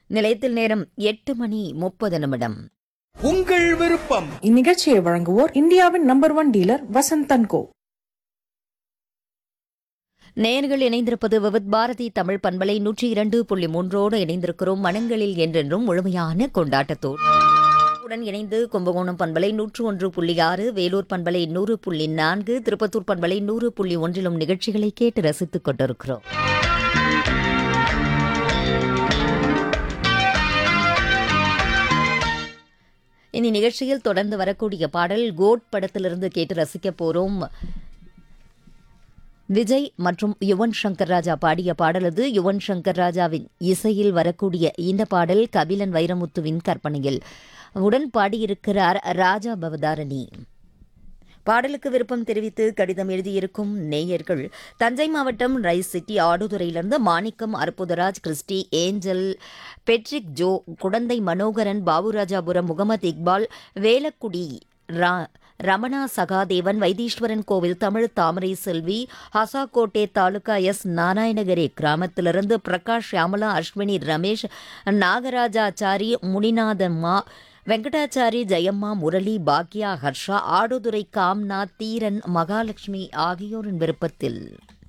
நிலையத்தில் நேரம் எட்டு மணி முப்பது நிமிடம் உங்கள் விருப்பம் இந்நிகழ்ச்சியை வழங்குவோர் இந்தியாவின் number one dealer Vasanthan co நேயர்கள் இணைந்திருப்பது விவித் பாரதி தமிழ் பண்பலை நூற்றி இரண்டு புள்ளி மூன்றோடு இணைந்திருக்கிறோம் மனங்களில் என்றென்றும் முழுமையான கொண்டாட்டத்தோடு உடன் இணைந்து கும்பகோணம் பண்பலை நூற்று ஒன்று புள்ளி ஆறு வேலூர் பண்பலை நூறு புள்ளி நான்கு திருப்பத்தூர் பண்பலை நூறு புள்ளி ஒன்றிலும் நிகழ்ச்சிகளை கேட்டு ரசித்துக் கொண்டிருக்கிறோம் இனி நிகழ்ச்சியில் தொடர்ந்து வரக்கூடிய பாடல் கோட் படத்திலிருந்து கேட்டு ரசிக்க போறோம் விஜய் மற்றும் யுவன் சங்கர் ராஜா பாடிய பாடல் அது யுவன் சங்கர் ராஜாவின் இசையில் வரக்கூடிய இந்த பாடல் கபிலன் வைரமுத்துவின் கற்பனையில் உடன் பாடியிருக்கிறார் ராஜா பவதாரணி பாடலுக்கு விருப்பம் தெரிவித்து கடிதம் எழுதியிருக்கும் நேயர்கள் தஞ்சை மாவட்டம் ரைஸ் சிட்டி ஆடுதுறையிலிருந்து Manickam Arputharaj Christy Angel Fredrick Jo Kudanthai Manoharan Baburajapuram Mohammed Iqbal Velakkudi Ra Ramana Sahadevan Vaitheeswaran Koil Tamil Thamarai Selvi Hosakote taluka S Narayanakere கிராமத்திலிருந்து பிரகாஷ் ஷியாமலா அஸ்வினி ரமேஷ் நாகராஜாச்சாரி முனிநாதம்மா வெங்கடாச்சாரி ஜெயம்மா முரளி பாக்யா ஹர்ஷா ஆடுதுறை காம்நாத் தீரன் மகாலட்சுமி ஆகியோரின் விருப்பத்தில்